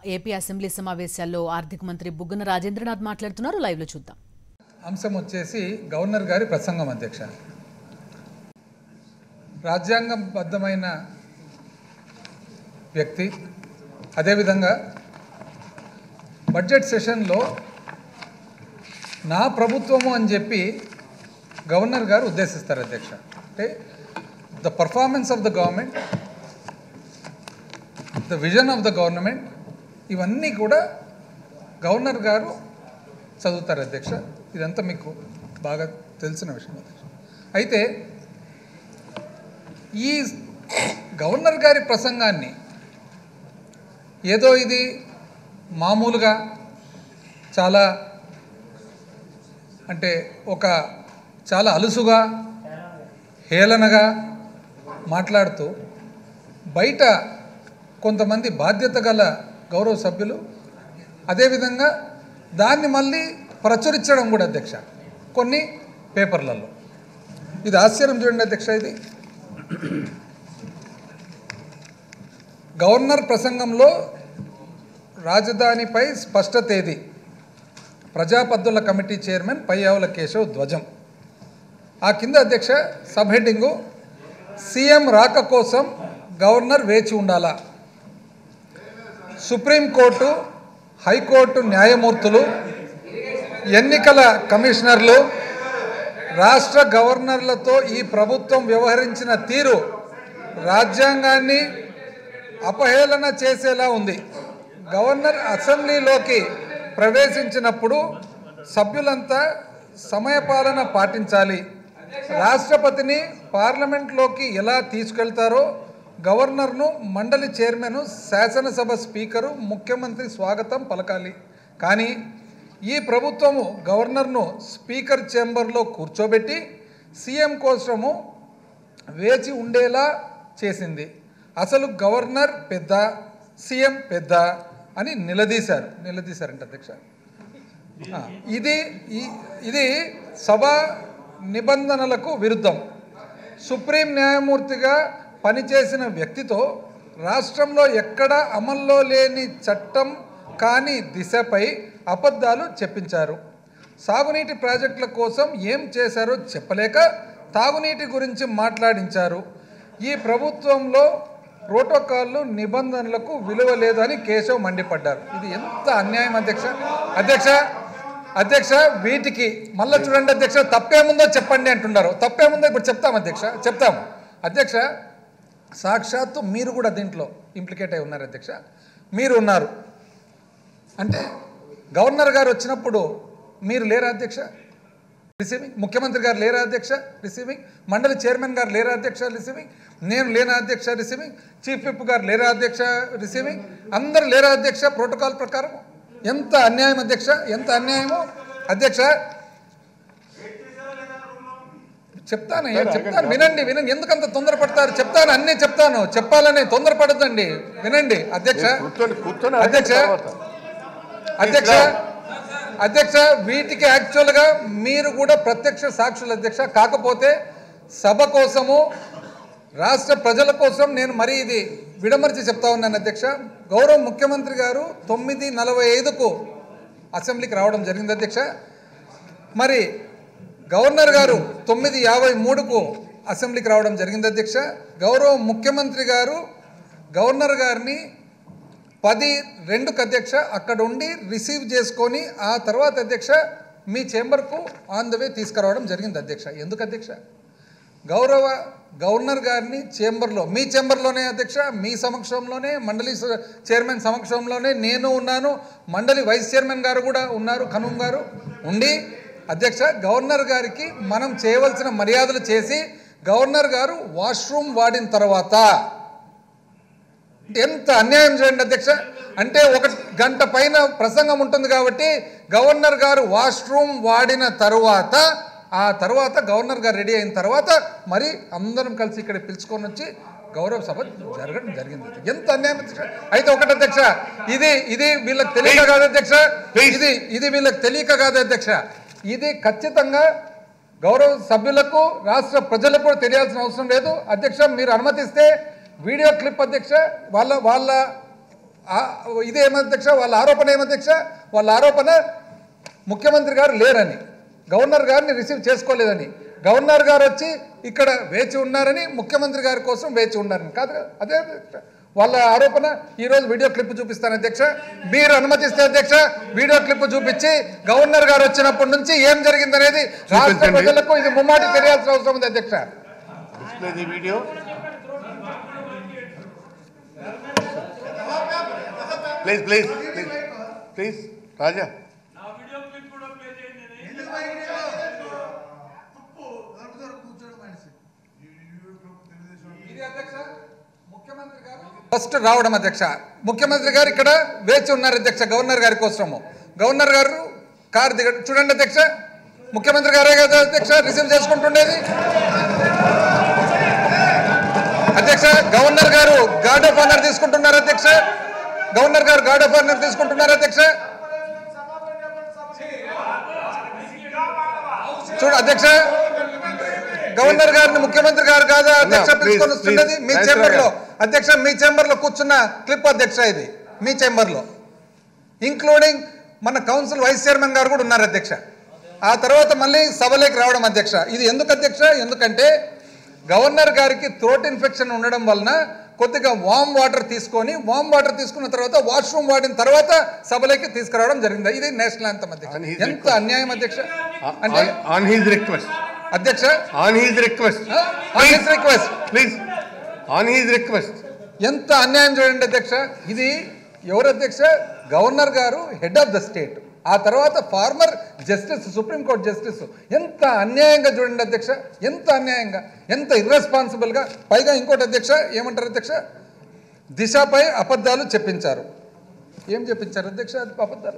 AP assembly సమావేశాల్లో ఆర్థిక మంత్రి బుగ్గన రాజేంద్రనాథ్ మాట్లాడుతున్నారు లైవ్ లో చూద్దాం అంశం వచ్చేసి గవర్నర్ గారి ప్రసంగం అధ్యక్ష రాజ్యాంగబద్ధమైన వ్యక్తి అదేవిధంగా బడ్జెట్ సెషన్లో నా ప్రభుత్వము అని చెప్పి గవర్నర్ గారు ఉద్దేశిస్తారు అధ్యక్ష అంటే the performance of the government the vision of the government ఇవన్నీ కూడా గవర్నర్ గారు చదువుతారు అధ్యక్ష ఇదంతా మీకు బాగా తెలిసిన విషయం అధ్యక్ష అయితే ఈ గవర్నర్ గారి ప్రసంగాన్ని ఏదో ఇది మామూలుగా చాలా అంటే ఒక చాలా అలుసుగా హేళనగా మాట్లాడుతూ బయట కొంతమంది బాధ్యత గల గౌరవ సభ్యులు అదేవిధంగా దాన్ని మళ్ళీ ప్రచురించడం కూడా అధ్యక్ష కొన్ని పేపర్లలో ఇది ఆశ్చర్యం చూడండి అధ్యక్ష ఇది గవర్నర్ ప్రసంగంలో రాజధానిపై స్పష్ట తేదీ ప్రజాపద్దుల కమిటీ చైర్మన్ పయ్యావుల కేశవ్ ధ్వజం ఆ కింద అధ్యక్ష సబ్ హెడ్డింగు సీఎం రాక కోసం గవర్నర్ వేచి ఉండాలా సుప్రీంకోర్టు హైకోర్టు న్యాయమూర్తులు ఎన్నికల కమిషనర్లు రాష్ట్ర గవర్నర్లతో ఈ ప్రభుత్వం వ్యవహరించిన తీరు రాజ్యాంగాన్ని అపహేళన చేసేలా ఉంది గవర్నర్ అసెంబ్లీలోకి ప్రవేశించినప్పుడు సభ్యులంతా సమయపాలన పాటించాలి రాష్ట్రపతిని పార్లమెంట్లోకి ఎలా తీసుకెళ్తారో గవర్నర్ను మండలి చైర్మన్ శాసనసభ స్పీకరు ముఖ్యమంత్రి స్వాగతం పలకాలి కానీ ఈ ప్రభుత్వము గవర్నర్ను స్పీకర్ చేంబర్లో కూర్చోబెట్టి సీఎం కోసము వేచి ఉండేలా చేసింది అసలు గవర్నర్ పెద్ద సీఎం పెద్ద అని నిలదీశారు నిలదీశారంట అధ్యక్ష ఆ, ఇది ఈ- ఇది సభ నిబంధనలకు విరుద్ధం సుప్రీం న్యాయమూర్తిగా పనిచేసిన వ్యక్తితో రాష్ట్రంలో ఎక్కడ అమల్లో లేని చట్టం కాని దిశపై అబద్ధాలు చెప్పించారు సాగునీటి ప్రాజెక్టుల కోసం ఏం చేశారో చెప్పలేక తాగునీటి గురించి మాట్లాడించారు ఈ ప్రభుత్వంలో ప్రోటోకాల్లు నిబంధనలకు విలువ లేదని కేశవ్ మండిపడ్డారు ఇది ఎంత అన్యాయం అధ్యక్ష అధ్యక్ష అధ్యక్ష వీటికి మళ్ళీ చూడండి అధ్యక్ష తప్పేముందో చెప్పండి అంటున్నారు తప్పేముందో ఇప్పుడు చెప్తాం అధ్యక్ష చెప్తాము అధ్యక్ష సాక్షాత్తు మీరు కూడా దీంట్లో ఇంప్లికేట్ అయి ఉన్నారు అధ్యక్ష మీరు ఉన్నారు అంటే గవర్నర్ గారు వచ్చినప్పుడు మీరు లేరా అధ్యక్ష రిసీవింగ్ ముఖ్యమంత్రి గారు లేరా అధ్యక్ష రిసీవింగ్ మండలి చైర్మన్ గారు లేరా అధ్యక్ష రిసీవింగ్ నేను లేనా అధ్యక్ష రిసీవింగ్ చీఫ్ విప్ గారు లేరా అధ్యక్ష రిసీవింగ్ అందరు లేరా అధ్యక్ష ప్రోటోకాల్ ప్రకారం ఎంత అన్యాయం అధ్యక్ష ఎంత అన్యాయమో అధ్యక్ష చెప్తాను ఏ- చెప్తాను వినండి వినండి ఎందుకంత తొందరపడతారు చెప్తాను అన్నీ చెప్తాను చెప్పాలని తొందరపడద్దండి వినండి అధ్యక్ష కూర్చొని కూర్చొని అధ్యక్ష అధ్యక్ష అధ్యక్ష వీటికి యాక్చువల్గా మీరు కూడా ప్రత్యక్ష సాక్షులు అధ్యక్ష కాకపోతే సభ కోసము రాష్ట్ర ప్రజల కోసం నేను మరీ ఇది విడమర్చి చెప్తా ఉన్నాను అధ్యక్ష గౌరవ ముఖ్యమంత్రి గారు తొమ్మిది నలభై ఐదుకు అసెంబ్లీకి రావడం జరిగింది అధ్యక్ష మరి గవర్నర్ గారు తొమ్మిది యాభై మూడుకు అసెంబ్లీకి రావడం జరిగింది అధ్యక్ష గౌరవ ముఖ్యమంత్రి గారు గవర్నర్ గారిని పది రెండుకు అధ్యక్ష అక్కడ ఉండి రిసీవ్ చేసుకొని ఆ తర్వాత అధ్యక్ష మీ చేంబర్కు ఆన్ ద వే తీసుకురావడం జరిగింది అధ్యక్ష ఎందుకు అధ్యక్ష గౌరవ గవర్నర్ గారిని చేంబర్లో మీ చేంబర్లోనే అధ్యక్ష మీ సమక్షంలోనే మండలి స- చైర్మన్ సమక్షంలోనే నేను ఉన్నాను మండలి వైస్ చైర్మన్ గారు కూడా ఉన్నారు కనుమ్ గారు ఉండి అధ్యక్ష గవర్నర్ గారికి మనం చేయవలసిన మర్యాదలు చేసి గవర్నర్ గారు వాష్రూమ్ వాడిన తర్వాత ఎంత అన్యాయం చేయండి అధ్యక్ష అంటే ఒక గంట పైన ప్రసంగం ఉంటుంది కాబట్టి గవర్నర్ గారు వాష్రూమ్ వాడిన తరువాత ఆ తర్వాత గవర్నర్ గారు రెడీ అయిన తర్వాత మరి అందరం కలిసి ఇక్కడ పిలుచుకొని వచ్చి గౌరవ సభ జరగడం జరిగింది ఎంత అన్యాయం అధ్యక్ష అయితే ఒకటి అధ్యక్ష ఇది ఇది వీళ్ళకి తెలియక కాదు అధ్యక్ష ఇది ఇది వీళ్ళకి తెలియక కాదు అధ్యక్ష ఇది ఖచ్చితంగా గౌరవ సభ్యులకు రాష్ట్ర ప్రజలకు కూడా తెలియాల్సిన అవసరం లేదు అధ్యక్ష మీరు అనుమతిస్తే వీడియో క్లిప్ అధ్యక్ష వాళ్ళ వాళ్ళ ఆ- ఇదే ఏమధ్యక్ష వాళ్ళ ఆరోపణ ఏమధ్యక్ష వాళ్ళ ఆరోపణ ముఖ్యమంత్రి గారు లేరని గవర్నర్ గారిని రిసీవ్ చేసుకోలేదని గవర్నర్ గారు వచ్చి ఇక్కడ వేచి ఉన్నారని ముఖ్యమంత్రి గారి కోసం వేచి ఉన్నారని కాదు కదా? అదే అధ్యక్ష వాళ్ళ ఆరోపణ ఈ రోజు వీడియో క్లిప్ చూపిస్తాను అధ్యక్ష మీరు అనుమతిస్తే అధ్యక్ష వీడియో క్లిప్ చూపించి గవర్నర్ గారు వచ్చినప్పటి నుంచి ఏం జరిగిందనేది రాష్ట్ర చూపించండి. ప్రజలకు ఇది ముమ్మాటి తెలియాల్సిన అవసరం ఉంది అధ్యక్ష display the video please please please please Raja first రావడం అధ్యక్ష ముఖ్యమంత్రి గారు ఇక్కడ వేచి ఉన్నారు అధ్యక్ష గవర్నర్ గారి కోసము గవర్నర్ గారు కారు దిగ చూడండి అధ్యక్ష ముఖ్యమంత్రి గారే కదా అధ్యక్ష రిసీవ్ చేసుకుంటుండేది అధ్యక్ష గవర్నర్ గారు గార్డ్ ఆఫ్ ఆనర్ తీసుకుంటున్నారు అధ్యక్ష గవర్నర్ గారు గార్డ్ ఆఫ్ ఆనర్ తీసుకుంటున్నారు అధ్యక్ష చూడు అధ్యక్ష గవర్నర్ గారిని ముఖ్యమంత్రి గారు కాదా అధ్యక్ష please, పిలుచుకొని వస్తున్నది please. మీ Nice చేంబర్ లో try. అధ్యక్ష మీ చేంబర్ లో కూర్చున్న క్లిప్ అధ్యక్ష ఇది మీ చేంబర్ లో ఇంక్లూడింగ్ మన కౌన్సిల్ వైస్ చైర్మన్ గారు కూడా ఉన్నారు అధ్యక్ష ఆ తర్వాత మళ్ళీ సభలోకి రావడం అధ్యక్ష ఇది ఎందుకు అధ్యక్ష ఎందుకంటే గవర్నర్ గారికి థ్రోట్ ఇన్ఫెక్షన్ ఉండడం వలన కొద్దిగా వామ్ వాటర్ తీసుకొని వామ్ వాటర్ తీసుకున్న తర్వాత వాష్రూమ్ వాడిన తర్వాత సభలోకి తీసుకురావడం జరిగింది ఇది నేషనల్ అంతం అధ్యక్ష And his ఎంత అన్యాయం అధ్యక్ష అంటే ఆన్ హీజ్ రిక్వెస్ట్ అధ్యక్ష on his request request please on his request ఎంత అన్యాయం చూడండి అధ్యక్ష ఇది ఎవరు అధ్యక్ష గవర్నర్ గారు హెడ్ ఆఫ్ ద స్టేట్ ఆ తర్వాత ఫార్మర్ జస్టిస్ సుప్రీంకోర్టు జస్టిస్ ఎంత అన్యాయంగా చూడండి అధ్యక్ష ఎంత అన్యాయంగా ఎంత ఇర్రెస్పాన్సిబుల్గా పైగా ఇంకోటి అధ్యక్ష ఏమంటారు అధ్యక్ష దిశపై అబద్ధాలు చెప్పించారు ఏం చెప్పించారు అధ్యక్ష అబద్ధాలు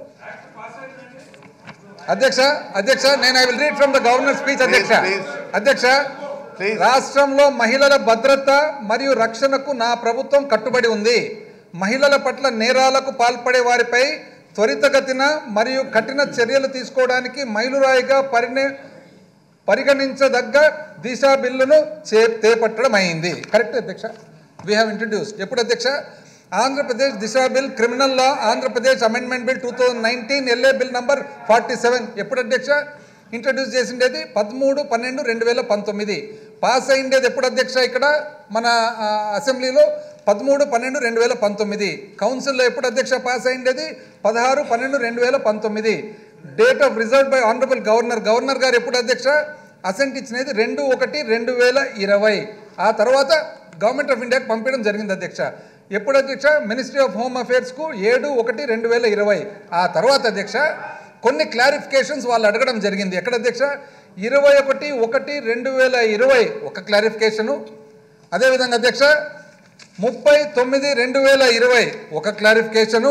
అధ్యక్ష అధ్యక్ష నేను I will read from the governor speech అధ్యక్ష please. అధ్యక్ష Please. రాష్ట్రంలో మహిళల భద్రత మరియు రక్షణకు నా ప్రభుత్వం కట్టుబడి ఉంది మహిళల పట్ల నేరాలకు పాల్పడే వారిపై త్వరితగతిన మరియు కఠిన చర్యలు తీసుకోవడానికి మైలురాయిగా పరిణి పరిగణించదగ్గ దిశ బిల్లును చే చేపట్టడం అయింది కరెక్ట్ అధ్యక్ష వీ హ్యావ్ ఇంట్రడ్యూస్డ్ ఎప్పుడు అధ్యక్ష Andhra Pradesh Disha bill criminal law Andhra Pradesh amendment bill two thousand nineteen LA bill number forty seven ఎప్పుడు అధ్యక్ష ఇంట్రడ్యూస్ చేసిండేది పదమూడు పన్నెండు రెండు వేల పంతొమ్మిది పాస్ అయిండేది ఎప్పుడు అధ్యక్ష ఇక్కడ మన ఆ, అసెంబ్లీలో పదమూడు పన్నెండు రెండు వేల పంతొమ్మిది కౌన్సిల్లో ఎప్పుడు అధ్యక్ష పాస్ అయిండేది పదహారు పన్నెండు రెండు వేల పంతొమ్మిది date of reserve by honourable governor governor గారు ఎప్పుడు అధ్యక్ష అసెంట్ ఇచ్చినది రెండు ఒకటి రెండు వేల ఇరవై ఆ తర్వాత గవర్నమెంట్ ఆఫ్ ఇండియాకి పంపించడం జరిగింది అధ్యక్ష ఎప్పుడు అధ్యక్ష మినిస్ట్రీ ఆఫ్ హోమ్ అఫేర్స్కు ఏడు ఒకటి రెండు వేల ఇరవై ఆ తర్వాత అధ్యక్ష కొన్ని క్లారిఫికేషన్స్ వాళ్ళు అడగడం జరిగింది ఎక్కడ అధ్యక్ష ఇరవై ఒకటి ఒకటి రెండు వేల ఇరవై ఒక క్లారిఫికేషను అదేవిధంగా అధ్యక్ష ముప్పై తొమ్మిది రెండు వేల ఇరవై ఒక క్లారిఫికేషను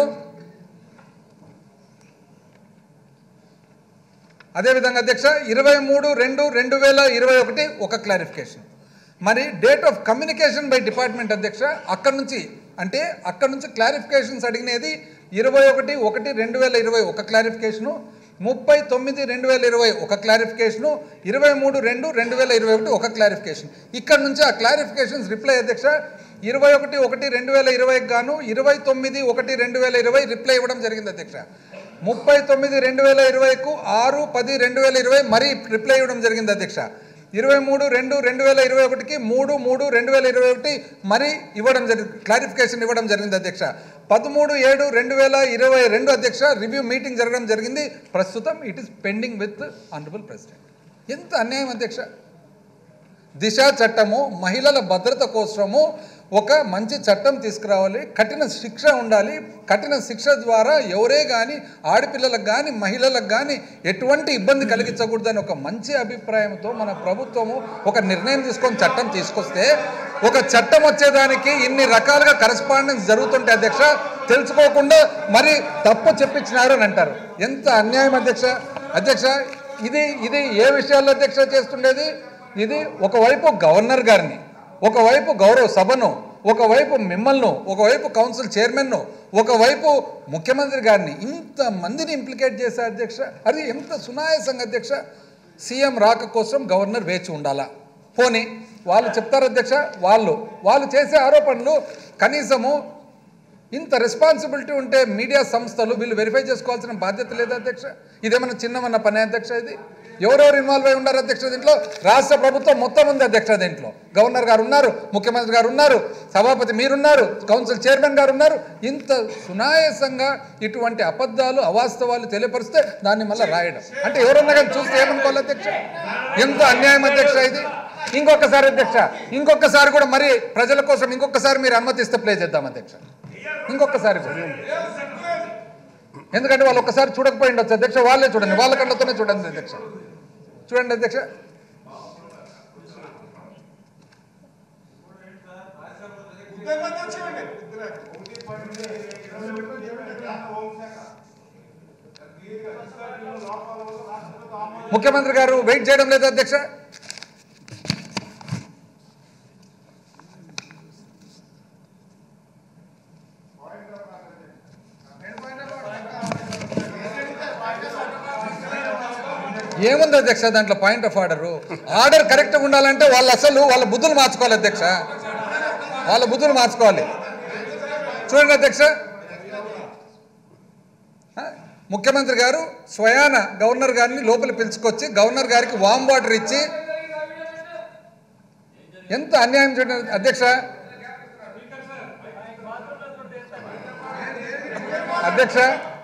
అదేవిధంగా అధ్యక్ష ఇరవై మూడు రెండు రెండు వేల ఇరవై ఒకటి ఒక క్లారిఫికేషన్ మరి date of communication by department అధ్యక్ష అక్కడ నుంచి అంటే అక్కడ నుంచి క్లారిఫికేషన్స్ అడిగినది ఇరవై ఒకటి ఒకటి రెండు వేల ఇరవై ఒక క్లారిఫికేషను ముప్పై తొమ్మిది రెండు వేల ఇరవై ఒక క్లారిఫికేషను ఇరవై మూడు రెండు రెండు వేల ఇరవై ఒకటి ఒక క్లారిఫికేషన్ ఇక్కడ నుంచి ఆ క్లారిఫికేషన్స్ రిప్లై అధ్యక్ష ఇరవై ఒకటి ఒకటి రెండు వేల ఇరవైకి గాను ఇరవై తొమ్మిది ఒకటి రెండు వేల ఇరవై రిప్లై ఇవ్వడం జరిగింది అధ్యక్ష ముప్పై తొమ్మిది రెండు వేల ఇరవైకు ఆరు పది రెండు వేల ఇరవై మరీ రిప్లై ఇవ్వడం జరిగింది అధ్యక్ష ఇరవై మూడు రెండు రెండు వేల ఇరవై ఒకటికి మూడు మూడు రెండు వేల ఇరవై ఒకటి మరీ ఇవ్వడం జరిగింది క్లారిఫికేషన్ ఇవ్వడం జరిగింది అధ్యక్ష పదమూడు ఏడు రెండు వేల ఇరవై రెండు అధ్యక్ష రివ్యూ మీటింగ్ జరగడం జరిగింది ప్రస్తుతం it is pending with honourable president ఎంత అన్యాయం అధ్యక్ష దిశ చట్టము మహిళల భద్రత కోసము ఒక మంచి చట్టం తీసుకురావాలి కఠిన శిక్ష ఉండాలి కఠిన శిక్ష ద్వారా ఎవరే కానీ ఆడపిల్లలకు కానీ మహిళలకు కానీ ఎటువంటి ఇబ్బంది కలిగించకూడదని ఒక మంచి అభిప్రాయంతో మన ప్రభుత్వము ఒక నిర్ణయం తీసుకొని చట్టం తీసుకొస్తే ఒక చట్టం వచ్చేదానికి ఇన్ని రకాలుగా కరెస్పాండెన్స్ జరుగుతుంటే అధ్యక్ష తెలుసుకోకుండా మరి తప్పు చెప్పించినారు అని అంటారు ఎంత అన్యాయం అధ్యక్ష అధ్యక్ష ఇది ఇది ఏ విషయాల్లో అధ్యక్ష చేస్తుండేది ఇది ఒకవైపు గవర్నర్ గారిని ఒకవైపు గౌరవ సభను ఒకవైపు మిమ్మల్ని ఒకవైపు కౌన్సిల్ చైర్మన్ను ఒకవైపు ముఖ్యమంత్రి గారిని ఇంతమందిని ఇంప్లికేట్ చేసే అధ్యక్ష అది ఎంత సునాయాసంగా అధ్యక్ష సీఎం రాక కోసం గవర్నర్ వేచి ఉండాలా పోనీ వాళ్ళు చెప్తారు అధ్యక్ష వాళ్ళు వాళ్ళు చేసే ఆరోపణలు కనీసము ఇంత రెస్పాన్సిబిలిటీ ఉంటే మీడియా సంస్థలు వీళ్ళు వెరిఫై చేసుకోవాల్సిన బాధ్యత లేదా అధ్యక్ష ఇదేమన్నా చిన్నమన్న పని అధ్యక్ష ఇది ఎవరెవరు ఇన్వాల్వ్ అయి ఉన్నారు అధ్యక్ష దీంట్లో రాష్ట్ర ప్రభుత్వం మొత్తం ఉంది అధ్యక్ష దీంట్లో గవర్నర్ గారు ఉన్నారు ముఖ్యమంత్రి గారు ఉన్నారు సభాపతి మీరున్నారు కౌన్సిల్ చైర్మన్ గారు ఉన్నారు ఇంత సునాయాసంగా ఇటువంటి అబద్ధాలు అవాస్తవాలు తెలియపరిస్తే దాన్ని మళ్ళీ రాయడం అంటే ఎవరన్నా కానీ చూస్తే ఏమనుకోవాలి అధ్యక్ష ఎంత అన్యాయం అధ్యక్ష ఇది ఇంకొకసారి అధ్యక్ష ఇంకొకసారి కూడా మరి ప్రజల కోసం ఇంకొకసారి మీరు అనుమతిస్తే ప్లే చేద్దాం అధ్యక్ష ఇంకొకసారి కూడా. ఎందుకంటే వాళ్ళు ఒక్కసారి చూడకపోయి ఉండొచ్చు అధ్యక్ష వాళ్ళే చూడండి వాళ్ళ కళ్ళతోనే చూడండి అధ్యక్ష చూడండి అధ్యక్ష ముఖ్యమంత్రి గారు వెయిట్ చేయడం లేదు అధ్యక్ష ఏముంది అధ్యక్ష దాంట్లో పాయింట్ ఆఫ్ ఆర్డర్ ఆర్డర్ కరెక్ట్గా ఉండాలంటే వాళ్ళు అసలు వాళ్ళ బుద్ధులు మార్చుకోవాలి అధ్యక్ష వాళ్ళ బుద్ధులు మార్చుకోవాలి చూడండి అధ్యక్ష ఆ, ముఖ్యమంత్రి గారు స్వయాన గవర్నర్ గారిని లోపల పిలుచుకొచ్చి గవర్నర్ గారికి వామ్ వాటర్ ఇచ్చి ఎంత అన్యాయం చూడండి అధ్యక్ష అధ్యక్ష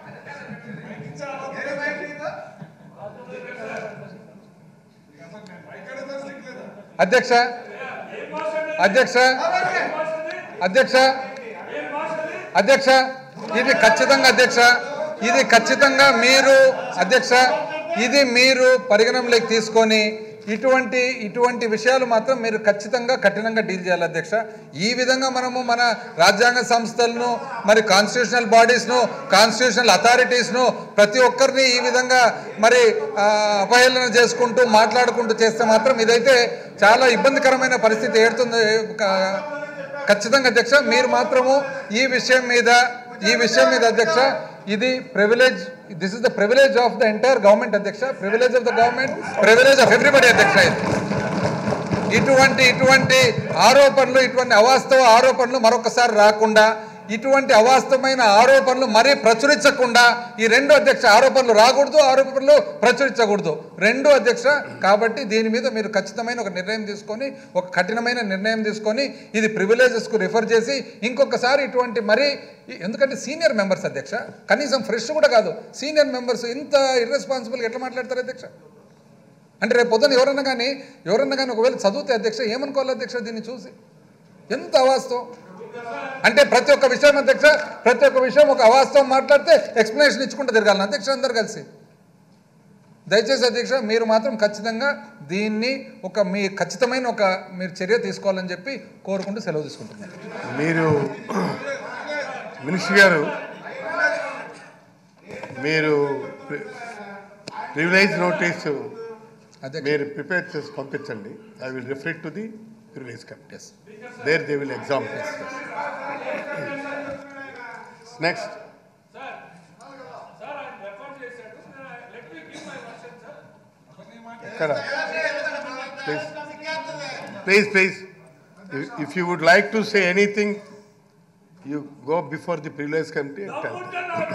అధ్యక్ష అధ్యక్ష అధ్యక్ష అధ్యక్ష ఇది ఖచ్చితంగా అధ్యక్ష ఇది ఖచ్చితంగా మీరు అధ్యక్ష ఇది మీరు పరిగణనలోకి తీసుకొని ఇటువంటి ఇటువంటి విషయాలు మాత్రం మీరు ఖచ్చితంగా కఠినంగా డీల్ చేయాలి అధ్యక్ష ఈ విధంగా మనము మన రాజ్యాంగ సంస్థలను మరి కాన్స్టిట్యూషనల్ బాడీస్ను కాన్స్టిట్యూషనల్ అథారిటీస్ను ప్రతి ఒక్కరిని ఈ విధంగా మరి ఆ, అపహేళన చేసుకుంటూ మాట్లాడుకుంటూ చేస్తే మాత్రం ఇదైతే చాలా ఇబ్బందికరమైన పరిస్థితి ఏడుతుంది క- ఖచ్చితంగా అధ్యక్ష మీరు మాత్రము ఈ విషయం మీద ఈ విషయం మీద అధ్యక్ష ఇది privilege this is the privilege of the entire government అధ్యక్ష privilege of the government privilege of everybody అధ్యక్ష ఇది ఇటువంటి ఇటువంటి ఆరోపణలు ఇటువంటి అవాస్తవ ఆరోపణలు మరొకసారి రాకుండా ఇటువంటి అవాస్తవమైన ఆరోపణలు మరీ ప్రచురించకుండా ఈ రెండు అధ్యక్ష ఆరోపణలు రాకూడదు ఆరోపణలు ప్రచురించకూడదు రెండు అధ్యక్ష కాబట్టి దీని మీద మీరు ఖచ్చితమైన ఒక నిర్ణయం తీసుకొని ఒక కఠినమైన నిర్ణయం తీసుకొని ఇది ప్రివిలేజెస్కు రిఫర్ చేసి ఇంకొకసారి ఇటువంటి మరీ ఎందుకంటే సీనియర్ మెంబర్స్ అధ్యక్ష కనీసం ఫ్రెష్ కూడా కాదు సీనియర్ మెంబర్స్ ఇంత ఇర్రెస్పాన్సిబుల్గా ఎట్లా మాట్లాడతారు అధ్యక్ష అంటే రేపు పొద్దున ఎవరన్నా కానీ ఎవరన్నా కానీ ఒకవేళ చదివితే అధ్యక్ష ఏమనుకోవాలి అధ్యక్ష దీన్ని చూసి ఎంత అవాస్తవం అంటే ప్రతి ఒక్క విషయం అధ్యక్ష ప్రతి ఒక్క విషయం ఒక అవాస్తవం మాట్లాడితే ఎక్స్ప్లెనేషన్ ఇచ్చుకుంటూ తిరగాలి అధ్యక్ష అందరు కలిసి దయచేసి అధ్యక్ష మీరు మాత్రం ఖచ్చితంగా దీన్ని ఒక మీ ఖచ్చితమైన ఒక మీరు చర్య తీసుకోవాలని చెప్పి కోరుకుంటూ సెలవు తీసుకుంటున్నాను మీరు మినిస్టర్ గారు మీరు ప్రివిలేజ్ నోటీస్ అధ్యక్ష మీరు ప్రిపేర్ చేసి పంపించండి I will refer to the privilege committee as there they will exam next ఎక్కడ please please please if you would like to say anything you go before the privilege committee and tell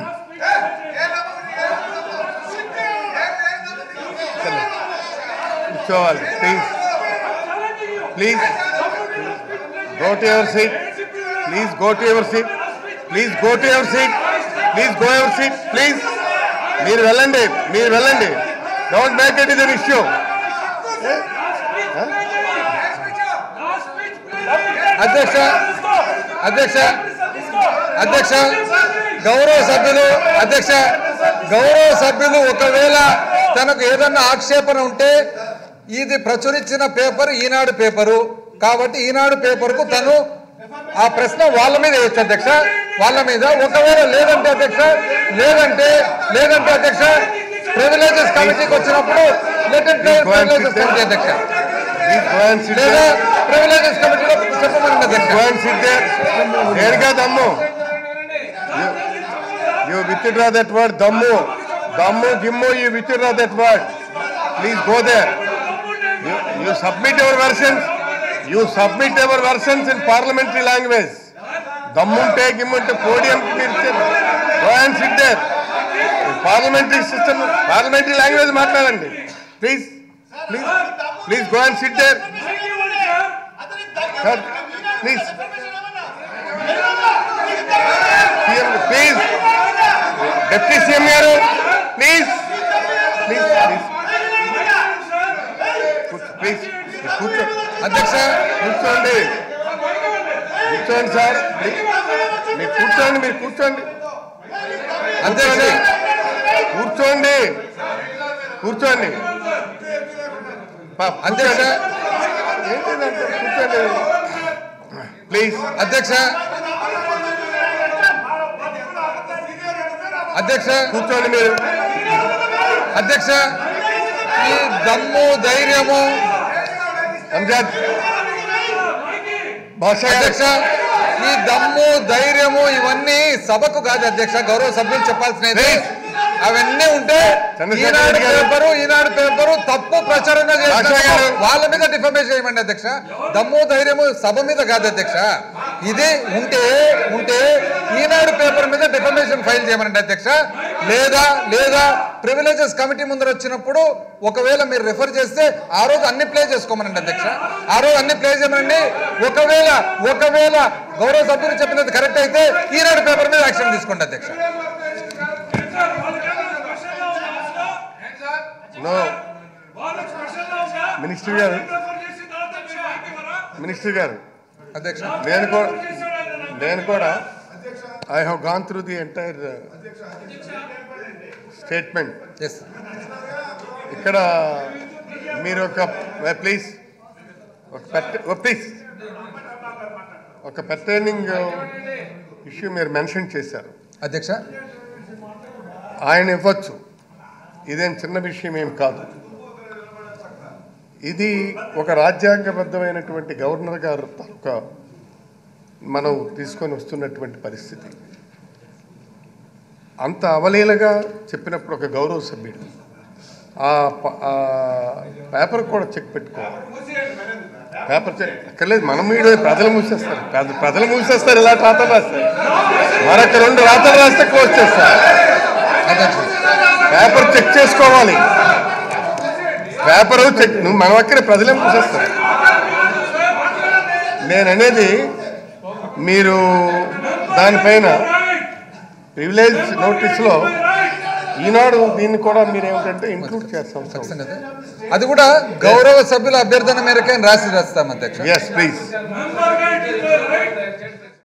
కూర్చోవాలి please please go to your seat please go to your seat please go to your seat please go your seat please మీరు వెళ్ళండి మీరు వెళ్ళండి don't make it is an issue అధ్యక్ష అధ్యక్ష అధ్యక్ష గౌరవ సభ్యులు అధ్యక్ష గౌరవ సభ్యులు ఒకవేళ తనకు ఏదన్నా ఆక్షేపణ ఉంటే ఇది ప్రచురించిన పేపర్ ఈనాడు పేపరు కాబట్టి ఈనాడు పేపర్కు తను ఆ ప్రశ్న వాళ్ళ మీద వేయచ్చు అధ్యక్ష వాళ్ళ మీద ఒకవేళ లేదంటే అధ్యక్ష లేదంటే లేదంటే అధ్యక్ష ప్రివిలేజెస్ కమిటీకి వచ్చినప్పుడు లెటర్ ప్రివిలేజెస్ కమిటీ అధ్యక్ష ప్లీజ్ గో అండ్ సిట్ లేదా ప్రివిలేజెస్ కమిటీలో చెప్పమని అధ్యక్ష Go and sit there. నేరుగా దమ్ము యూ విత్డ్రా దట్ వర్డ్ దమ్ము దమ్ము గిమ్ము you withdraw that word please go there you submit your versions you submit your versions in parliamentary language దమ్ముంటే గిమ్ముంటే పోడియం మీరు go and sit there parliamentary system parliamentary language మాట్లాడండి please please please go and sit there sir please CM please deputy CM గారు please please please please కూర్చో అధ్యక్ష కూర్చోండి కూర్చోండి sir మీరు కూర్చోండి మీరు కూర్చోండి అధ్యక్ష కూర్చోండి కూర్చోండి పా- అధ్యక్ష ఏంటి ఇదంతా? కూర్చోండి ప్లీజ్ అధ్యక్ష అధ్యక్ష కూర్చోండి మీరు అధ్యక్ష ఈ దమ్ము ధైర్యము అంజాద్ భాష అధ్యక్ష ఈ దమ్ము ధైర్యము ఇవన్నీ సభకు కాదు అధ్యక్ష గౌరవ సభ్యులు చెప్పాల్సినది అవన్నీ ఉంటే చంద్రశేఖర్ ఈనాడు రెడ్డి గారు. పేపరు ఈనాడు పేపరు తప్పు ప్రచారం భాషా గారు. వాళ్ళ మీద డిఫమేషన్ చేయమండి అధ్యక్ష దమ్ము ధైర్యము సభ మీద కాదు అధ్యక్ష ఇది ఉంటే ఉంటే ఈనాడు పేపర్ మీద డిఫమేషన్ ఫైల్ చేయమనండి అధ్యక్ష లేదా లేదా ప్రివిలేజెస్ కమిటీ ముందర వచ్చినప్పుడు ఒకవేళ మీరు రిఫర్ చేస్తే ఆ రోజు అన్ని ప్లే చేసుకోమనండి అధ్యక్ష ఆ రోజు అన్ని ప్లే చేయమనండి ఒకవేళ ఒకవేళ గౌరవ సభ్యులు చెప్పినది కరెక్ట్ అయితే ఈనాడు పేపర్ మీద యాక్షన్ తీసుకోండి అధ్యక్ష నో మినిస్టర్ గారు మినిస్టర్ గారు అధ్యక్ష నేను కూడా నేను కూడా I have gone through the entire statement yes ఇక్కడ మీరు ఒక ప్లీజ్ ఒక పెట్ట ప్లీజ్ ఒక పెర్టైనింగ్ ఇష్యూ మీరు మెన్షన్ చేశారు అధ్యక్ష ఆయన ఇవ్వచ్చు ఇదేం చిన్న విషయం ఏం కాదు ఇది ఒక రాజ్యాంగబద్ధమైనటువంటి గవర్నర్ గారు తాలూకా మనం తీసుకొని వస్తున్నటువంటి పరిస్థితి అంత అవలీలగా చెప్పినప్పుడు ఒక గౌరవ సభ్యుడు ఆ ప- ఆ పేపర్ కూడా చెక్ పెట్టుకోవాలి పేపర్ చెక్ అక్కర్లేదు మనం వీడు ప్రజలు మూసేస్తారు ప్రజ- ప్రజలు మూసేస్తారు ఇలా రాతలు రాస్తారు మరొక రెండు రాతలు రాస్తే క్లోజ్ చేస్తారు అధ్యక్ష పేపర్ చెక్ చేసుకోవాలి పేపర్ చెక్ నువ్వు మన దగ్గర ప్రజలే మూసేస్తారు నేను అనేది మీరు దానిపైన ప్రివిలేజ్ నోటీస్లో ఈనాడు దీన్ని కూడా మీరు ఏమిటంటే ఇంక్లూడ్ చేస్తాం సంగతి. అది కూడా గౌరవ సభ్యుల అభ్యర్థన మేరకే రాసి రాస్తాం అధ్యక్ష ఎస్ ప్లీజ్